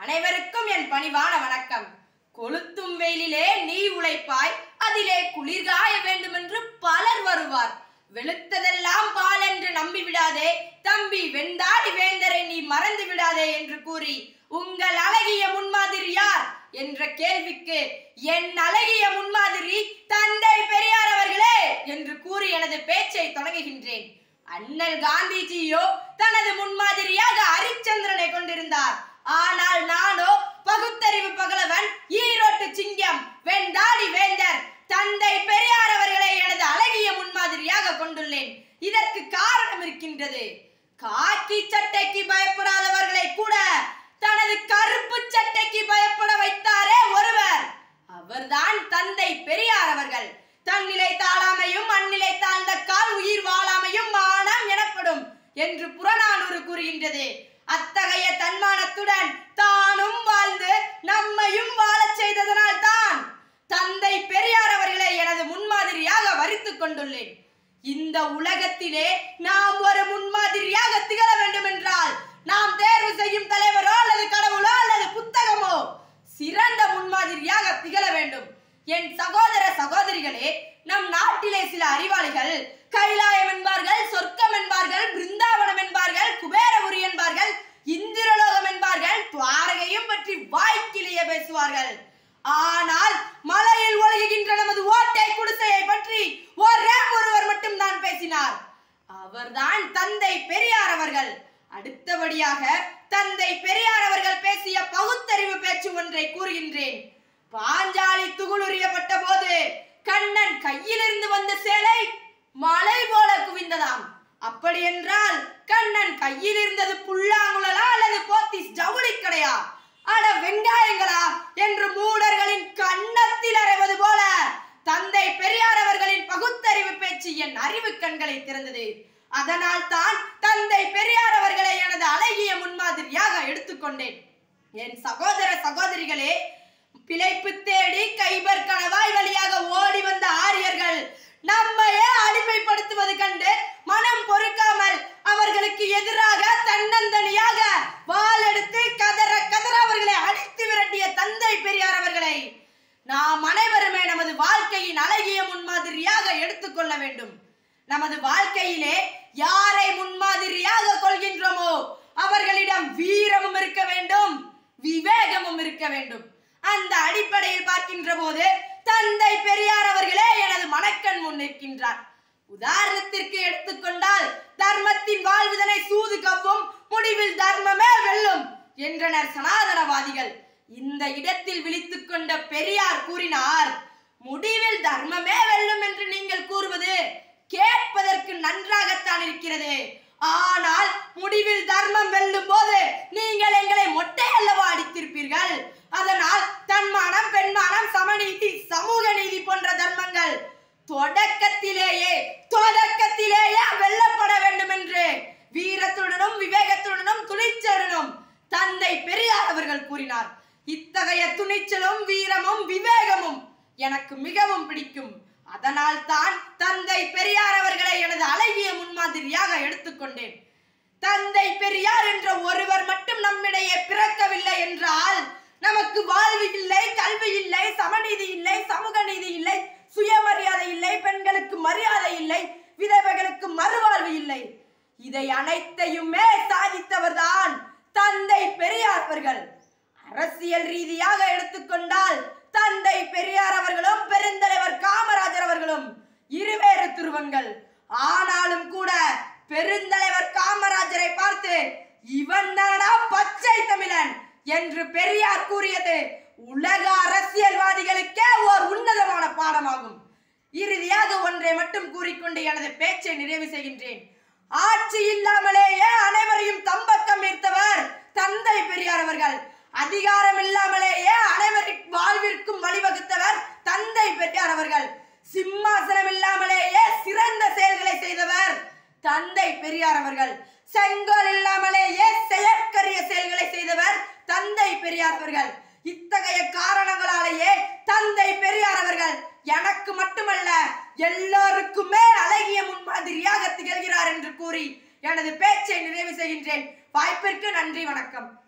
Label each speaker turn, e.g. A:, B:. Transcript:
A: அனைவருக்கும் என் பணிவான வணக்கம் கொளுத்தும் வெயிலிலே நீ உழைப்பாய் அதிலே குளிர்காய வேண்டுமென்று பலர் வருவார் வெளுத்ததெல்லாம் பால் என்று நம்பி விடாதே தம்பி வெந்தாடி வேந்தரை நீ மறந்து விடாதே என்று கூறி உங்கள் அழகிய முன்மாதிரி யார் என்ற கேள்விக்கு என் அழகிய முன்மாதிரி தந்தை பெரியார் அவர்களே என்று கூறி எனது பேச்சை தொடங்குகின்றேன் அண்ணல் காந்திஜியோ தனது முன்மாதிரியாக ஹரிச்சந்திரனை கொண்டிருந்தார் ஆனால் நானோ பகுத்தறிவு பகலவன் ஈரோட்டு சிங்கம் வெண்தாடி வேந்தர் தந்தை பெரியார் அவர்களை எனது அழகிய முன்மாதிரியாக கொண்டுள்ளேன் இதற்கு காரணம் இருக்கின்றது காக்கி சட்டைக்கு பயப்படாதவர்களை கூட தனது கருப்பு சட்டைக்கு பயப்பட வைத்தாரே ஒருவர் அவர்தான் தந்தை பெரியார் அவர்கள் தன்னிலை தாழாமையும் அந்நிலை தாழ்ந்த கால் உயிர் வாழாமையும் மானம் எனப்படும் என்று புறநானூறு கூறுகின்றது அத்தகைய தன்மானத்துடன் தானும் வாழ்ந்து நம்மையும் வாழச் செய்ததனால் தான் தந்தை பெரியார் அவர்களை எனது முன்மாதிரியாக வரித்துக் கொண்டுள்ளேன் இந்த உலகத்திலே நாம் ஒரு முன்மாதிரியாக திகழ வேண்டும் என்றால் நாம் தேர்வு செய்யும் தலைவரோ அல்லது கடவுளோ அல்லது புத்தகமோ சிறந்த முன்மாதிரியாக திகழ வேண்டும் என் சகோதர சகோதரிகளே நம் நாட்டிலே சில அறிவாளிகள் கைலாயம் என்பார்கள் சொர்க்கம் என்பார்கள் பிருந்தாவனம் என்பார்கள் குபேரபுரி என்பார்கள் இந்திரலோகம் என்பார்கள் துவாரகையும் பற்றி வாய்க்கிலேயே பேசுவார்கள் ஆனால் மலையில் ஒழுகுகின்ற நமது ஓட்டை குடிசையை பற்றி ஒரே ஒருவர் மட்டும் தான் பேசினார் அவர்தான் தந்தை பெரியார் அவர்கள் அடுத்தபடியாக தந்தை பெரியார் அவர்கள் பேசிய பகுத்தறிவு பேச்சு ஒன்றை கூறுகின்றேன் பாஞ்சாலி துகுலுரியப்பட்ட போது கண்ணன் கையிலிருந்து வந்த சேலை மலை போல குவிந்ததாம் அப்படி என்றால் கண்ணன் கையில் இருந்தது புல்லாங்குழலா அல்லது போத்திஸ் ஜவுளி கடையா அட வெங்காயங்களா என்று மூடர்களின் கன்னத்தில் அறைவது போல தந்தை பெரியார் அவர்களின் பகுத்தறிவு பேச்சு என் அறிவு கண்களை திறந்தது அதனால் தான் தந்தை பெரியார் அவர்களை எனது அழகிய முன்மாதிரியாக எடுத்துக்கொண்டேன் என் சகோதர சகோதரிகளே பிழைப்பு தேடி கைபர் கணவாய் வழியாக ஓடி வந்த ஆரியர்கள் நம்மையே அடிமைப்படுத்துவது கண்டு மனம் பொறுக்காமல் அவர்களுக்கு எதிராக தன்னந்தனியாக வாள் எடுத்து கதற கதற அவர்களை அடித்து விரட்டிய தந்தை பெரியார் அவர்களை நாம் அனைவருமே நமது வாழ்க்கையின் அழகிய முன்மாதிரியாக எடுத்துக்கொள்ள வேண்டும் நமது வாழ்க்கையிலே யாரை முன்மாதிரியாக கொள்கின்றோமோ அவர்களிடம் வீரமும் இருக்க வேண்டும் விவேகமும் இருக்க வேண்டும் அந்த அடிப்படையில் பார்க்கின்ற போது தந்தை பெரியார் அவர்களே எனது மனக்கண் முன் நிற்கின்றார் உதாரணத்திற்கு எடுத்துக்கொண்டால் தர்மத்தின் வாழ்வுதனை சூது கவ்வும் முடிவில் தர்மமே வெல்லும் என்றனர் சனாதனவாதிகள் இந்த இடத்தில் விழித்துக் கொண்ட பெரியார் கூறினார் முடிவில் தர்மமே வெல்லும் என்று நீங்கள் கூறுவது கேட்பதற்கு நன்றாகத்தான் இருக்கிறது ஆனால் முடிவில் தர்மம் வெல்லும் போது நீங்கள் எங்களை மொட்டை அல்லவா அடித்திருப்பீர்கள் அதனால் தன்மானம் பெண்மானம் சமநீதி சமூக நீதி போன்ற தர்மங்கள் தொடக்கத்திலேயே தொடக்கத்திலேயே வெல்லப்பட வேண்டும் என்று வீரத்துடனும் விவேகத்துடனும் துணிச்சலுடனும் தந்தை பெரியார் அவர்கள் கூறினார் இத்தகைய துணிச்சலும் வீரமும் விவேகமும் எனக்கு மிகவும் பிடிக்கும் அதனால் தான் தந்தை பெரியார் அவர்களை எனது அழகிய முன்மாதிரியாக எடுத்துக்கொண்டேன் தந்தை பெரியார் என்ற ஒருவர் மட்டும் நம்மிடையே பிறக்கவில்லை என்றால் நமக்கு வாழ்வு இல்லை கல்வி இல்லை சமநீதி இல்லை சமூக நீதி இல்லை சுயமரியாதை இல்லை பெண்களுக்கு மரியாதை இல்லை விதவைகளுக்கு மறுவாழ்வு இல்லை இதை அனைத்தையுமே சாதித்தவர்தான் தந்தை பெரியார் அவர்கள் அரசியல் ரீதியாக எடுத்துக்கொண்டால் தந்தை பெரியார் அவர்களும் பெருந்தலைவர் காமராஜர் அவர்களும் இருவேறு துருவங்கள் ஆனாலும் கூட பெருந்தலைவர் காமராஜரை பார்த்து இவன் தானடா பச்சை தமிழன் என்று பெரியார் கூறியது உலக அரசியல்வாதிகளுக்கே ஓர் உன்னதமான பாடமாகும் இறுதியாக ஒன்றை மட்டும் கூறிக்கொண்டு எனது பேச்சை நிறைவு செய்கின்றேன் ஆட்சி இல்லாமலேயே அனைவரையும் தம்பக்கம் ஈர்த்தவர் தந்தை பெரியார் அவர்கள் அதிகாரம் இல்லாமலேயே அனைவரின் வாழ்விற்கும் வழிவகுத்தவர் தந்தை பெரியார் அவர்கள் சிம்மாசனம் இல்லாமலேயே சிறந்த செயல்களை செய்தவர் தந்தை பெரியார் அவர்கள் செங்கோல் இல்லாமலேயே செயற்கரிய செயல்களை செய்தவர் தந்தை பெரியார் அவர்கள் இத்தகைய காரணங்களாலேயே தந்தை பெரியார் அவர்கள் எனக்கு மட்டுமல்ல எல்லோருக்குமே அழகிய முன்மாதிரியாக திகழ்கிறார் என்று கூறி எனது பேச்சை நிறைவு செய்கின்றேன் வாய்ப்பிற்கு நன்றி வணக்கம்